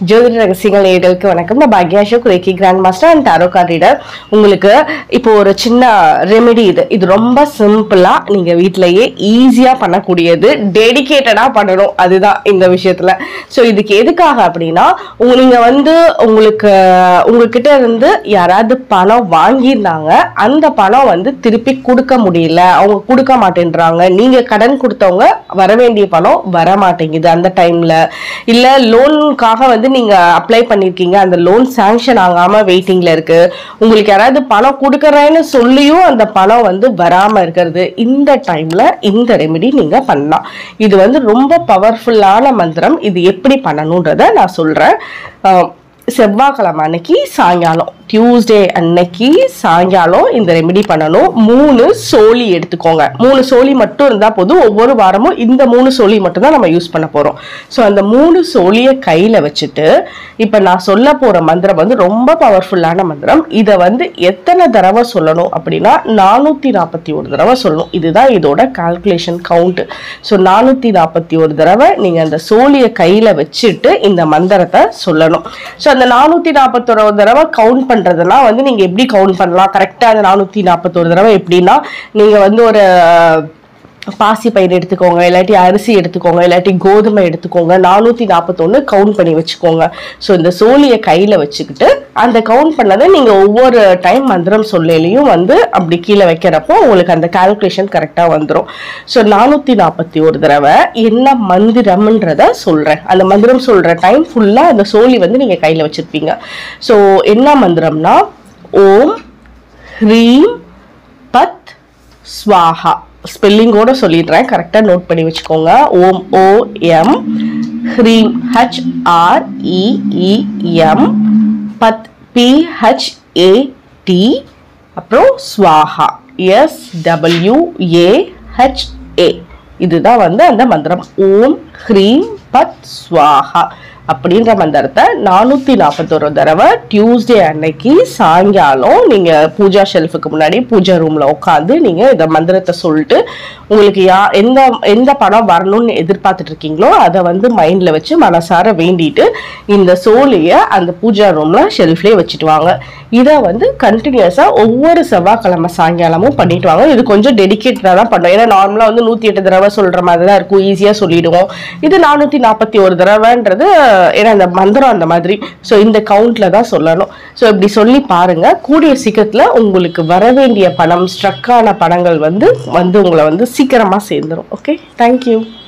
ஜோதிட ரகசியங்கள் நேயர்களுக்கு வணக்கம் நான் பாக்யா Ashok reiki grand master and tarot card reader உங்களுக்கு இப்போ ஒரு சின்ன ரெமெடி இது இது ரொம்ப சிம்பிளா நீங்க வீட்டிலேயே ஈஸியா பண்ணக்கூடியது டெடிகேட்டடா பண்ணணும் அதுதான் இந்த விஷயத்துல ஸோ இதுக்கு எதுக்காக அப்படின்னா உங்க நீங்க வந்து உங்களுக்கு உங்ககிட்ட இருந்து யாராவது பணம் வாங்கியிருந்தாங்க அந்த பணம் வந்து திருப்பி கொடுக்க முடியல அவங்க கொடுக்க மாட்டேன்றாங்க நீங்க கடன் கொடுத்தவங்க வர வேண்டிய பணம் வர மாட்டேங்குது அந்த டைம்ல இல்ல லோனுக்காக வந்து நீங்க அப்ளை பண்ணிருக்கீங்க அந்த லோன் சாங்ஷன் ஆகாம வெயிட்டிங்ல இருக்கு உங்களுக்கு யாராவது பணம் கொடுக்கறேன்னு சொல்லியும் அந்த பணம் வந்து வராம இருக்கிறது இந்த டைம்ல இந்த ரெமெடி நீங்க பண்ணலாம் இது வந்து ரொம்ப பவர்ஃபுல்லான மந்திரம் இது எப்படி பண்ணணுன்றத நான் சொல்றேன் அஹ் செவ்வாய்க்கிழமை அன்னைக்கு சாயங்காலம் டியூஸ்டே அன்னைக்கு சாயங்காலம் இந்த ரெமெடி பண்ணணும் மூணு சோலி எடுத்துக்கோங்க மூணு சோலி மட்டும் இருந்தால் போதும் ஒவ்வொரு வாரமும் இந்த மூணு சோலி மட்டும் தான் நம்ம யூஸ் பண்ண போகிறோம் ஸோ அந்த மூணு சோலியை கையில் வச்சுட்டு இப்போ நான் சொல்ல போகிற மந்திரம் வந்து ரொம்ப பவர்ஃபுல்லான மந்திரம் இதை வந்து எத்தனை தடவை சொல்லணும் அப்படின்னா நானூற்றி நாற்பத்தி ஒரு தடவை சொல்லணும் இதுதான் இதோட கால்குலேஷன் கவுண்ட் ஸோ நானூற்றி நாற்பத்தி ஒரு தடவை நீங்கள் அந்த சோழியை கையில் வச்சுட்டு இந்த மந்திரத்தை சொல்லணும் ஸோ அந்த நானூற்றி நாற்பத்தொரு தடவை கவுண்ட் பண்ணுறதுனா வந்து நீங்கள் எப்படி கவுண்ட் பண்ணலாம் கரெக்டாக அந்த நானூற்றி நாற்பத்தொரு தடவை எப்படின்னா நீங்கள் வந்து ஒரு பாசி பயிர் எடுத்துக்கோங்க இல்லாட்டி அரிசி எடுத்துக்கோங்க இல்லாட்டி கோதுமை எடுத்துக்கோங்க நானூற்றி நாற்பத்தொன்று கவுண்ட் பண்ணி வச்சுக்கோங்க ஸோ இந்த சோழியை கையில் வச்சுக்கிட்டு அந்த கவுண்ட் பண்ணதை நீங்கள் ஒவ்வொரு டைம் மந்திரம் சொல்லையிலையும் வந்து அப்படி கீழே வைக்கிறப்போ உங்களுக்கு அந்த கால்குலேஷன் கரெக்டாக வந்துடும் ஸோ நானூற்றி நாற்பத்தி ஒரு தடவை என்ன மந்திரம்ன்றத சொல்கிறேன் அந்த மந்திரம் சொல்கிற டைம் ஃபுல்லாக அந்த சோழி வந்து நீங்கள் கையில் வச்சுருப்பீங்க ஸோ என்ன மந்திரம்னா ஓம் ஹ்ரீம் பத் ஸ்வாஹா ஸ்பெல்லிங்கோட சொல்லிடுறேன் கரெக்டாக நோட் பண்ணி வச்சுக்கோங்க ஓம் ஓ எம் ஹ்ரீம் ஹச் ஆர் இஎம் பத் பி ஹச் ஏ டி அப்புறம் ஸ்வாஹா S W A H A இதுதான் வந்து அந்த மந்திரம் ஓம் ஹ்ரீம் பத் ஸ்வாஹா அப்படின்ற மந்திரத்தை நானூற்றி நாற்பத்தொரு தடவை டியூஸ்டே அன்னைக்கு சாயங்காலம் நீங்கள் பூஜா ஷெல்ஃபுக்கு முன்னாடி பூஜா ரூமில் உட்காந்து நீங்கள் இந்த மந்திரத்தை சொல்லிட்டு உங்களுக்கு யா எந்த எந்த படம் வரணும்னு எதிர்பார்த்துட்டு இருக்கீங்களோ அதை வந்து மைண்டில் வச்சு மனசார வேண்டிட்டு இந்த சோழியை அந்த பூஜா ரூமில் ஷெல்ஃப்லேயே வச்சுட்டு வாங்க இதை வந்து கண்டினியூஸாக ஒவ்வொரு செவ்வாய்க்கிழமை சாயங்காலமும் பண்ணிட்டு வாங்க இது கொஞ்சம் டெடிக்கேட்டடாக தான் பண்ணோம் ஏன்னா நார்மலாக வந்து நூற்றி எட்டு தடவை சொல்கிற மாதிரி தான் இருக்கும் ஈஸியாக சொல்லிடுவோம் இது நானூற்றி நாற்பத்தி ஒரு தடவைன்றது ஏன்னா அந்த மந்திரம் அந்த மாதிரி ஸோ இந்த கவுண்ட்டில் தான் சொல்லணும் ஸோ இப்படி சொல்லி பாருங்கள் கூடிய சீக்கிரத்தில் உங்களுக்கு வர வேண்டிய பணம் ஸ்ட்ரக்கான பணங்கள் வந்து வந்து உங்களை வந்து சீக்கிரமாக சேர்ந்துடும் ஓகே தேங்க்யூ